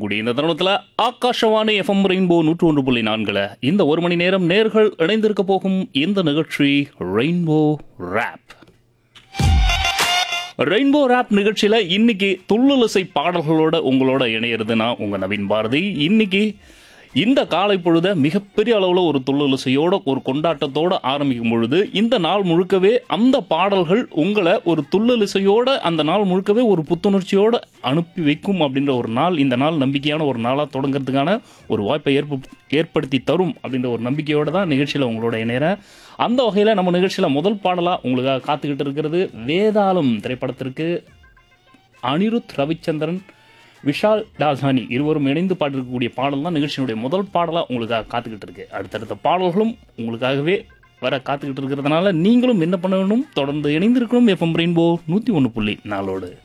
இருக்கக்கூடிய இந்த தருணத்தில் ஆகாஷவாணி எஃப்எம் ரெயின்போ நூற்று ஒன்று புள்ளி நான்கில் இந்த ஒரு மணி நேரம் நேர்கள் இணைந்திருக்க போகும் இந்த நிகழ்ச்சி ரெயின்போ ரேப் ரெயின்போ ரேப் நிகழ்ச்சியில் இன்னைக்கு துள்ளுலிசை பாடல்களோட உங்களோட இணையிறது நான் உங்கள் நவீன் பாரதி இன்னைக்கு இந்த காலை பொழுத மிகப்பெரிய அளவில் ஒரு துள்ளுலிசையோட ஒரு கொண்டாட்டத்தோட ஆரம்பிக்கும் பொழுது இந்த நாள் முழுக்கவே அந்த பாடல்கள் உங்களை ஒரு துள்ளலிசையோட அந்த நாள் முழுக்கவே ஒரு புத்துணர்ச்சியோட அனுப்பி வைக்கும் அப்படின்ற ஒரு நாள் இந்த நாள் நம்பிக்கையான ஒரு நாளாக தொடங்குறதுக்கான ஒரு வாய்ப்பை ஏற்ப ஏற்படுத்தி தரும் அப்படின்ற ஒரு நம்பிக்கையோட தான் நிகழ்ச்சியில் உங்களோட இணையறேன் அந்த வகையில் நம்ம நிகழ்ச்சியில் முதல் பாடலாக உங்களுக்காக காத்துக்கிட்டு இருக்கிறது வேதாளம் திரைப்படத்திற்கு அனிருத் ரவிச்சந்திரன் விஷால் டாசானி இருவரும் இணைந்து பாடிருக்கக்கூடிய பாடல் தான் நிகழ்ச்சியினுடைய முதல் பாடலாக உங்களுக்காக காத்துக்கிட்டு இருக்கு அடுத்தடுத்த பாடல்களும் உங்களுக்காகவே வர காத்துக்கிட்டு இருக்கிறதுனால நீங்களும் என்ன பண்ணணும் தொடர்ந்து இணைந்திருக்கணும் எஃப்எம் ரெயின்போ நூற்றி ஒன்று புள்ளி நாளோடு